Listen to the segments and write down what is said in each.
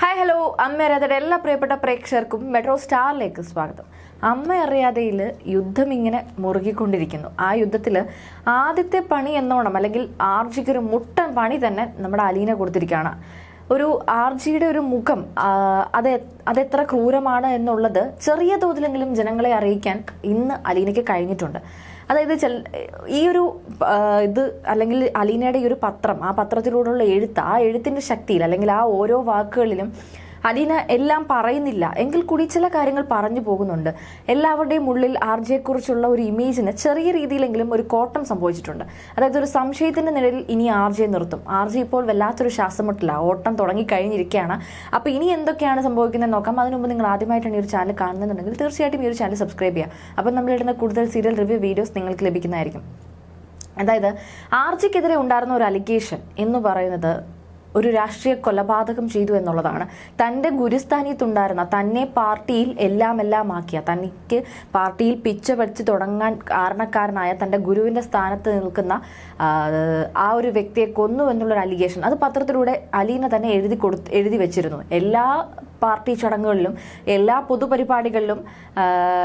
hi hello അമ്മ അറിയാതെ എല്ലാ പ്രിയപ്പെട്ട പ്രേക്ഷകർക്കും മെട്രോ സ്റ്റാറിലേക്ക് സ്വാഗതം അമ്മ അറിയാതെയിൽ യുദ്ധം ഇങ്ങനെ മുറുകിക്കൊണ്ടിരിക്കുന്നു ആ യുദ്ധത്തിൽ ആദ്യത്തെ പണി എന്നോണം അല്ലെങ്കിൽ ആർജിക്ക് ഒരു മുട്ടൻ പണി തന്നെ നമ്മുടെ അലീന കൊടുത്തിരിക്കുകയാണ് ഒരു ആർജിയുടെ ഒരു മുഖം ആ, അത് എ- അതെത്ര ക്രൂരമാണ് എന്നുള്ളത് ചെറിയ തോതിലെങ്കിലും ജനങ്ങളെ അറിയിക്കാൻ ഇന്ന് അലീനയ്ക്ക് കഴിഞ്ഞിട്ടുണ്ട് അതായത് ചെൽ- ഈ ഒരു ആ, ഇത് അല്ലെങ്കിൽ അലീനയുടെ ഈ ഒരു പത്രം ആ പത്രത്തിലൂടെയുള്ള എഴുത്ത് ആ എഴുത്തിന്റെ ശക്തിയിൽ അല്ലെങ്കിൽ ആ ഓരോ വാക്കുകളിലും അലീന എല്ലാം പറയുന്നില്ല എങ്കിൽ കൂടി ചില കാര്യങ്ങൾ പറഞ്ഞു പോകുന്നുണ്ട് എല്ലാവരുടെയും ഉള്ളിൽ ആർ കുറിച്ചുള്ള ഒരു ഇമേജിന് ചെറിയ രീതിയിലെങ്കിലും ഒരു കോട്ടം സംഭവിച്ചിട്ടുണ്ട് അതായത് ഒരു സംശയത്തിന്റെ നിഴലിൽ ഇനി ആർ ജെ നിർത്തും ആർ ജെ ഇപ്പോൾ വല്ലാത്തൊരു ശ്വാസമുട്ടില്ല ഓട്ടം തുടങ്ങി കഴിഞ്ഞിരിക്കുകയാണ് അപ്പൊ ഇനി എന്തൊക്കെയാണ് സംഭവിക്കുന്നത് നോക്കാം അതിനു മുമ്പ് നിങ്ങൾ ആദ്യമായിട്ടാണ് ഈ ഒരു ചാനൽ കാണുന്നുണ്ടെങ്കിൽ തീർച്ചയായിട്ടും ഈ ഒരു ചാനൽ സബ്സ്ക്രൈബ് ചെയ്യുക അപ്പം നമ്മളിടുന്ന കൂടുതൽ സീരിയൽ റിവ്യൂ വീഡിയോസ് നിങ്ങൾക്ക് ലഭിക്കുന്നതായിരിക്കും അതായത് ആർജിക്കെതിരെ ഉണ്ടായിരുന്ന ഒരു അലിഗേഷൻ എന്ന് പറയുന്നത് ഒരു രാഷ്ട്രീയ കൊലപാതകം ചെയ്തു എന്നുള്ളതാണ് തന്റെ ഗുരുസ്ഥാനീയത്തുണ്ടായിരുന്ന തന്നെ പാർട്ടിയിൽ എല്ലാം എല്ലാം ആക്കിയ തനിക്ക് പാർട്ടിയിൽ പിച്ച പഠിച്ച് തുടങ്ങാൻ കാരണക്കാരനായ തന്റെ ഗുരുവിന്റെ സ്ഥാനത്ത് നിൽക്കുന്ന ആ, ആ ഒരു വ്യക്തിയെ കൊന്നു എന്നുള്ളൊരു അലിഗേഷൻ അത് പത്രത്തിലൂടെ അലീന തന്നെ എഴുതി കൊടുത്ത് എഴുതി വെച്ചിരുന്നു എല്ലാ പാർട്ടി ചടങ്ങുകളിലും എല്ലാ പൊതുപരിപാടികളിലും ആ,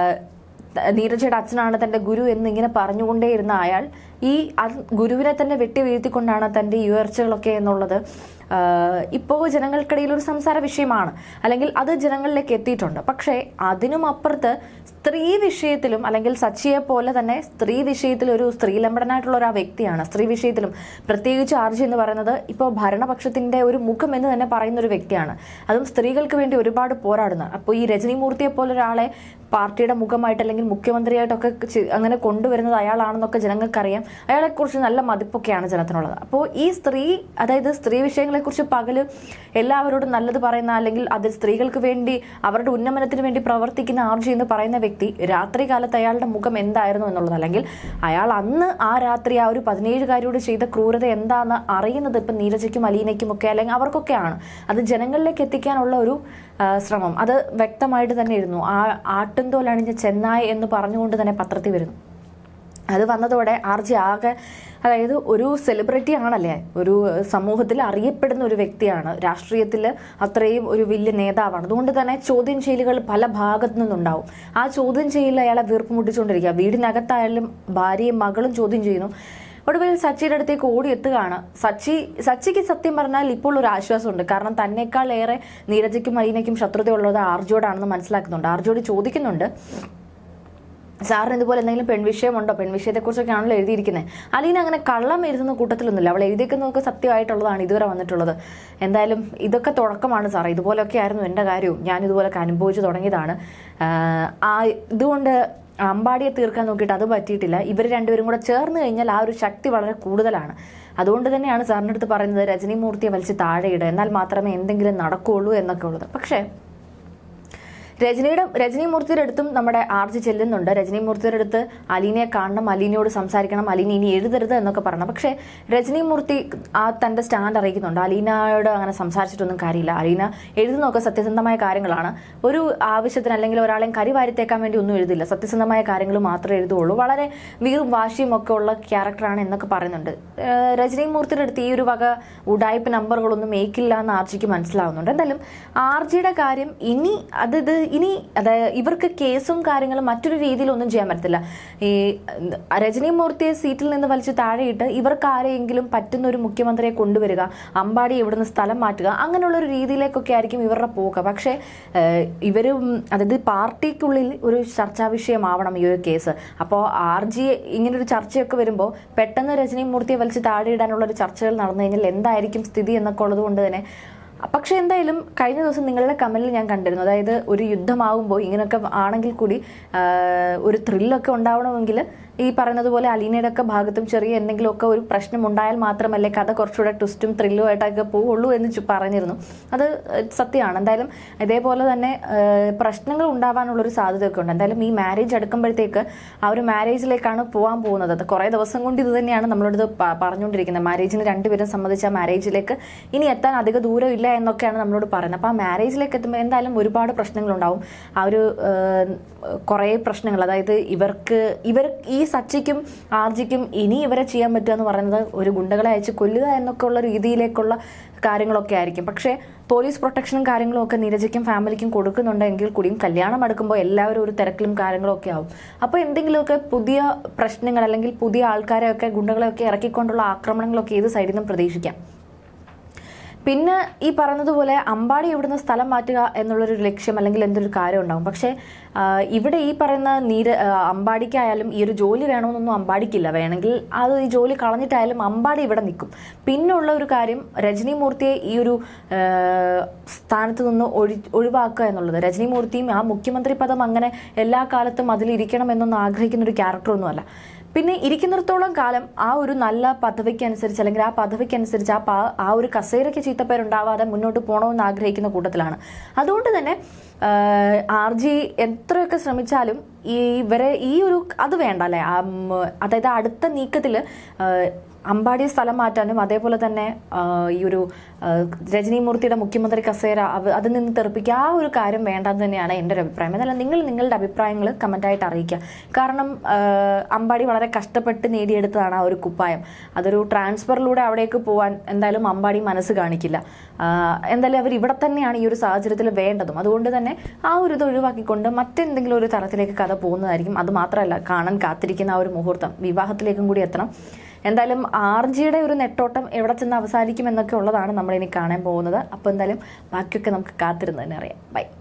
നീരജയുടെ അച്ഛനാണ് തന്റെ ഗുരു എന്ന് ഇങ്ങനെ പറഞ്ഞുകൊണ്ടേയിരുന്ന അയാൾ ഈ അത് ഗുരുവിനെ തന്നെ വെട്ടി വീഴ്ത്തിക്കൊണ്ടാണ് തന്റെ ഈ ഉയർച്ചകളൊക്കെ എന്നുള്ളത് ഇപ്പോൾ ജനങ്ങൾക്കിടയിൽ ഒരു സംസാര വിഷയമാണ് അല്ലെങ്കിൽ അത് ജനങ്ങളിലേക്ക് എത്തിയിട്ടുണ്ട് പക്ഷേ അതിനും അപ്പുറത്ത് സ്ത്രീ വിഷയത്തിലും അല്ലെങ്കിൽ സച്ചിയെ പോലെ തന്നെ സ്ത്രീ വിഷയത്തിൽ ഒരു സ്ത്രീലമ്പടനായിട്ടുള്ള ഒരു ആ വ്യക്തിയാണ് സ്ത്രീ വിഷയത്തിലും പ്രത്യേകിച്ച് ആർജി എന്ന് പറയുന്നത് ഇപ്പോൾ ഭരണപക്ഷത്തിന്റെ ഒരു മുഖം എന്ന് തന്നെ പറയുന്ന ഒരു വ്യക്തിയാണ് അതും സ്ത്രീകൾക്ക് വേണ്ടി ഒരുപാട് പോരാടുന്ന അപ്പോൾ ഈ രജനിമൂർത്തിയെ പോലെ ഒരാളെ പാർട്ടിയുടെ മുഖമായിട്ട് അല്ലെങ്കിൽ മുഖ്യമന്ത്രിയായിട്ടൊക്കെ ചെ- അങ്ങനെ കൊണ്ടുവരുന്നത് അയാളാണെന്നൊക്കെ ജനങ്ങൾക്കറിയാം അയാളെക്കുറിച്ച് നല്ല മതിപ്പൊക്കെയാണ് ജനത്തിനുള്ളത് അപ്പോൾ ഈ സ്ത്രീ അതായത് സ്ത്രീ വിഷയങ്ങളെക്കുറിച്ച് പകല് എല്ലാവരോടും നല്ലത് പറയുന്ന അല്ലെങ്കിൽ അതിൽ സ്ത്രീകൾക്ക് വേണ്ടി അവരുടെ ഉന്നമനത്തിന് വേണ്ടി പ്രവർത്തിക്കുന്ന ആർജി എന്ന് പറയുന്ന വ്യക്തി രാത്രി കാലത്ത് അയാളുടെ മുഖം എന്തായിരുന്നു എന്നുള്ളത് അല്ലെങ്കിൽ അയാൾ അന്ന് ആ രാത്രി ആ ഒരു പതിനേഴുകാരിയോട് ചെയ്ത ക്രൂരത എന്താണെന്ന് അറിയുന്നത് ഇപ്പം നീരജയ്ക്കും അലീനയ്ക്കും ഒക്കെ അല്ലെങ്കിൽ അവർക്കൊക്കെയാണ് അത് ജനങ്ങളിലേക്ക് എത്തിക്കാനുള്ള ഒരു ആ, ശ്രമം അത് വ്യക്തമായിട്ട് തന്നെ ഇരുന്നു ആ ആട്ടുംതോലണിഞ്ഞ ചെന്നായ് എന്ന് പറഞ്ഞുകൊണ്ട് തന്നെ പത്രത്തിൽ വരുന്നു അത് വന്നതോടെ ആർജി ആകെ അതായത് ഒരു സെലിബ്രിറ്റി ആണല്ലേ ഒരു സമൂഹത്തിൽ അറിയപ്പെടുന്ന ഒരു വ്യക്തിയാണ് രാഷ്ട്രീയത്തിൽ അത്രയും ഒരു വലിയ നേതാവാണ് അതുകൊണ്ട് തന്നെ ചോദ്യം ചെയ്യലുകൾ പല ഭാഗത്തു നിന്നുണ്ടാവും ആ ചോദ്യം ചെയ്യൽ അയാളെ വീർപ്പ് മുട്ടിച്ചുകൊണ്ടിരിക്കുക വീടിനകത്തായാലും ഭാര്യയും മകളും ചോദ്യം ചെയ്യുന്നു ഒടുവിൽ സച്ചിയുടെ അടുത്തേക്ക് ഓടി എത്തുകയാണ് സച്ചി സച്ചിക്ക് സത്യം പറഞ്ഞാൽ ഇപ്പോൾ ഒരു ആശ്വാസമുണ്ട് കാരണം തന്നെക്കാൾ ഏറെ നീരജയ്ക്കും അലീനയ്ക്കും ശത്രുതയുള്ളത് ആർജിയോടാണെന്ന് മനസ്സിലാക്കുന്നുണ്ട് ആർജിയോട് ചോദിക്കുന്നുണ്ട് സാറിന് ഇതുപോലെ എന്തെങ്കിലും പെൺവിഷയമുണ്ടോ പെൺവിഷയത്തെക്കുറിച്ചൊക്കെ ആണല്ലോ എഴുതിയിരിക്കുന്നത് അലീന അങ്ങനെ കള്ളം എഴുതുന്ന കൂട്ടത്തിലൊന്നുമില്ല അവൾ എഴുതിക്കുന്നതൊക്കെ സത്യമായിട്ടുള്ളതാണ് ഇതുവരെ വന്നിട്ടുള്ളത് എന്തായാലും ഇതൊക്കെ തുടക്കമാണ് സാറേ ഇതുപോലൊക്കെ ആയിരുന്നു എൻ്റെ കാര്യവും ഞാൻ ഇതുപോലൊക്കെ അനുഭവിച്ചു തുടങ്ങിയതാണ് ആഹ് ആ ഇതുകൊണ്ട് അമ്പാടിയെ തീർക്കാൻ നോക്കിയിട്ട് അത് പറ്റിയിട്ടില്ല ഇവർ രണ്ടുപേരും കൂടെ ചേർന്ന് കഴിഞ്ഞാൽ ആ ഒരു ശക്തി വളരെ കൂടുതലാണ് അതുകൊണ്ട് തന്നെയാണ് സാറിൻ്റെ അടുത്ത് പറയുന്നത് രജനിമൂർത്തിയെ വലിച്ച് താഴെയിടുക എന്നാൽ മാത്രമേ എന്തെങ്കിലും നടക്കുകയുള്ളൂ എന്നൊക്കെ ഉള്ളത് പക്ഷേ രജനിയുടെ രജനിമൂർത്തിയുടെ അടുത്തും നമ്മുടെ ആർജി ചെല്ലുന്നുണ്ട് രജനിമൂർത്തിയുടെ അടുത്ത് അലീനയെ കാണണം അലീനയോട് സംസാരിക്കണം അലീന ഇനി എഴുതരുത് എന്നൊക്കെ പറഞ്ഞു പക്ഷേ രജനിമൂർത്തി ആ തന്റെ സ്റ്റാൻഡ് അറിയിക്കുന്നുണ്ട് അലീനയോട് അങ്ങനെ സംസാരിച്ചിട്ടൊന്നും കാര്യമില്ല അലീന എഴുതുന്നതൊക്കെ സത്യസന്ധമായ കാര്യങ്ങളാണ് ഒരു ആവശ്യത്തിന് അല്ലെങ്കിൽ ഒരാളെയും കരിവാരിത്തേക്കാൻ വേണ്ടി ഒന്നും എഴുതില്ല സത്യസന്ധമായ കാര്യങ്ങൾ മാത്രമേ എഴുതുകയുള്ളൂ വളരെ വീറും വാശിയും ഒക്കെ ഉള്ള ക്യാരക്ടറാണ് എന്നൊക്കെ പറയുന്നുണ്ട് ഏഹ് രജനിമൂർത്തിയുടെ അടുത്ത് ഈ ഒരു വക ഉടായ്പ നമ്പറുകളൊന്നും മേക്കില്ല എന്ന് ആർജിക്ക് മനസ്സിലാവുന്നുണ്ട് എന്തായാലും ആർജിയുടെ കാര്യം ഇനി അത് ഇത് ഇനി അതായത് ഇവർക്ക് കേസും കാര്യങ്ങളും മറ്റൊരു രീതിയിലൊന്നും ചെയ്യാൻ പറ്റത്തില്ല ഈ രജനിമൂർത്തിയെ സീറ്റിൽ നിന്ന് വലിച്ച് താഴെയിട്ട് ഇവർക്ക് ആരെയെങ്കിലും പറ്റുന്ന ഒരു മുഖ്യമന്ത്രിയെ കൊണ്ടുവരിക അമ്പാടി ഇവിടുന്ന് സ്ഥലം മാറ്റുക അങ്ങനെയുള്ള ഒരു രീതിയിലേക്കൊക്കെ ആയിരിക്കും ഇവരുടെ പോക്ക് പക്ഷേ ഏഹ്, ഇവരും അതായത് പാർട്ടിക്കുള്ളിൽ ഒരു ചർച്ചാ വിഷയമാവണം ഈ ഒരു കേസ് അപ്പോൾ ആർ ജി ഇങ്ങനെ ഒരു ചർച്ചയൊക്കെ വരുമ്പോൾ പെട്ടെന്ന് രജനിമൂർത്തിയെ വലിച്ച് താഴെയിടാനുള്ള ഒരു ചർച്ചകൾ നടന്നു കഴിഞ്ഞാൽ എന്തായിരിക്കും സ്ഥിതി എന്നൊക്കെ ഉള്ളത് കൊണ്ട് തന്നെ പക്ഷെ എന്തായാലും കഴിഞ്ഞ ദിവസം നിങ്ങളുടെ കമന്റിൽ ഞാൻ കണ്ടിരുന്നു അതായത് ഒരു യുദ്ധമാകുമ്പോൾ ഇങ്ങനെയൊക്കെ ആണെങ്കിൽ കൂടി ആ, ഒരു ത്രില്ലൊക്കെ ഉണ്ടാവണമെങ്കിൽ ഈ പറയുന്നത് പോലെ അലീനയുടെ ഒക്കെ ഭാഗത്തും ചെറിയ എന്തെങ്കിലുമൊക്കെ ഒരു പ്രശ്നം ഉണ്ടായാൽ മാത്രമല്ലേ കഥ കുറച്ചുകൂടെ ട്വിസ്റ്റും ത്രില്ലും ആയിട്ടൊക്കെ പോവുള്ളൂ എന്ന് ചു- പറഞ്ഞിരുന്നു അത് ഏഹ്, സത്യമാണ് എന്തായാലും ഇതേപോലെ തന്നെ ഏഹ്, പ്രശ്നങ്ങൾ ഉണ്ടാവാനുള്ള ഒരു സാധ്യതയൊക്കെ ഉണ്ട് എന്തായാലും ഈ മാരേജ് അടുക്കുമ്പോഴത്തേക്ക് ആ ഒരു മാരേജിലേക്കാണ് പോകാൻ പോകുന്നത് അത് കുറേ ദിവസം കൊണ്ട് ഇത് തന്നെയാണ് നമ്മളോട് പ- പറഞ്ഞുകൊണ്ടിരിക്കുന്നത് മാരേജിന് രണ്ടുപേരും സംബന്ധിച്ച ആ മാരേജിലേക്ക് ഇനി എത്താൻ അധിക ദൂരം ഇല്ല എന്നൊക്കെയാണ് നമ്മളോട് പറയുന്നത് അപ്പോൾ ആ മാരേജിലേക്ക് എത്തുമ്പോൾ എന്തായാലും ഒരുപാട് പ്രശ്നങ്ങളുണ്ടാവും ആ ഒരു ഏഹ്, കുറേ പ്രശ്നങ്ങൾ അതായത് ഇവർക്ക് ഇവർ ഈ സച്ചിക്കും ആർജിക്കും ഇനി ഇവരെ ചെയ്യാൻ പറ്റുക എന്ന് പറയുന്നത് ഒരു ഗുണ്ടകളെ അയച്ച് കൊല്ലുക എന്നൊക്കെ ഉള്ള രീതിയിലേക്കുള്ള കാര്യങ്ങളൊക്കെ ആയിരിക്കും പക്ഷേ പോലീസ് പ്രൊട്ടക്ഷനും കാര്യങ്ങളും ഒക്കെ നീരജയ്ക്കും ഫാമിലിക്കും കൊടുക്കുന്നുണ്ടെങ്കിൽ കൂടിയും കല്യാണം അടുക്കുമ്പോൾ എല്ലാവരും ഒരു തിരക്കിലും കാര്യങ്ങളും ഒക്കെ ആവും അപ്പോൾ എന്തെങ്കിലുമൊക്കെ പുതിയ പ്രശ്നങ്ങൾ അല്ലെങ്കിൽ പുതിയ ആൾക്കാരെയൊക്കെ ഗുണ്ടകളെയൊക്കെ ഇറക്കിക്കൊണ്ടുള്ള ആക്രമണങ്ങളൊക്കെ ഏത് സൈഡിൽ നിന്നും പ്രതീക്ഷിക്കാം പിന്നെ ഈ പറഞ്ഞതുപോലെ അമ്പാടി ഇവിടുന്ന് സ്ഥലം മാറ്റുക എന്നുള്ളൊരു ലക്ഷ്യം അല്ലെങ്കിൽ എന്തൊരു കാര്യം ഉണ്ടാവും പക്ഷേ ആ, ഇവിടെ ഈ പറയുന്ന നീര ആ, അമ്പാടിക്കായാലും ഈ ഒരു ജോലി വേണമെന്നൊന്നും അമ്പാടിക്കില്ല വേണമെങ്കിൽ അത് ഈ ജോലി കളഞ്ഞിട്ടായാലും അമ്പാടി ഇവിടെ നിൽക്കും പിന്നുള്ള ഒരു കാര്യം രജനി മൂർത്തിയെ ഈ ഒരു ആ, സ്ഥാനത്ത് നിന്ന് ഒഴി ഒഴിവാക്കുക എന്നുള്ളത് രജനി മൂർത്തിയും ആ മുഖ്യമന്ത്രി പദം അങ്ങനെ എല്ലാ കാലത്തും അതിലിരിക്കണം എന്നൊന്നും ആഗ്രഹിക്കുന്ന ഒരു ക്യാരക്ടറൊന്നുമല്ല പിന്നെ ഇരിക്കുന്നിടത്തോളം കാലം ആ ഒരു നല്ല പദവിക്ക് അനുസരിച്ച് അല്ലെങ്കിൽ ആ പദവിക്ക് അനുസരിച്ച് ആ പാ- ആ ഒരു കസേരയ്ക്ക് ചീത്തപ്പേരുണ്ടാവാതെ മുന്നോട്ട് പോകണമെന്ന് ആഗ്രഹിക്കുന്ന കൂട്ടത്തിലാണ് അതുകൊണ്ട് തന്നെ ആർ ജി എത്രയൊക്കെ ശ്രമിച്ചാലും ഈ ഇവരെ ഈ ഒരു അത് വേണ്ട അല്ലേ ആ, ഉം, അതായത് അടുത്ത നീക്കത്തിൽ അമ്പാടി സ്ഥലം മാറ്റാനും അതേപോലെ തന്നെ ആ, ഈ ഒരു ആ, രജനി മൂർത്തിയുടെ മുഖ്യമന്ത്രി കസേര അവ- അതിൽ നിന്ന് തെറിപ്പിക്കുക ആ ഒരു കാര്യം വേണ്ടെന്ന് തന്നെയാണ് എൻ്റെ ഒരു അഭിപ്രായം അതല്ല നിങ്ങൾ നിങ്ങളുടെ അഭിപ്രായങ്ങൾ കമൻ്റായിട്ട് അറിയിക്കുക കാരണം ആ, അമ്പാടി വളരെ കഷ്ടപ്പെട്ട് നേടിയെടുത്തതാണ് ആ ഒരു കുപ്പായം അതൊരു ട്രാൻസ്ഫറിലൂടെ അവിടേക്ക് പോകാൻ എന്തായാലും അമ്പാടി മനസ്സ് കാണിക്കില്ല ആ, എന്തായാലും അവർ ഇവിടെ തന്നെയാണ് ഈ ഒരു സാഹചര്യത്തിൽ വേണ്ടതും അതുകൊണ്ട് തന്നെ ആ ഒരു ഇത് ഒഴിവാക്കിക്കൊണ്ട് മറ്റെന്തെങ്കിലും ഒരു തലത്തിലേക്ക് കഥ പോകുന്നതായിരിക്കും അത് മാത്രമല്ല കാണാൻ കാത്തിരിക്കുന്ന ആ ഒരു മുഹൂർത്തം വിവാഹത്തിലേക്കും കൂടി എത്തണം എന്തായാലും ആർ ജിയുടെ ഒരു നെട്ടോട്ടം എവിടെ ചെന്ന് അവസാനിക്കും എന്നൊക്കെ ഉള്ളതാണ് നമ്മൾ ഇനി കാണാൻ പോകുന്നത് അപ്പോൾ എന്തായാലും ബാക്കിയൊക്കെ നമുക്ക് കാത്തിരുന്ന് തന്നെ അറിയാം ബൈ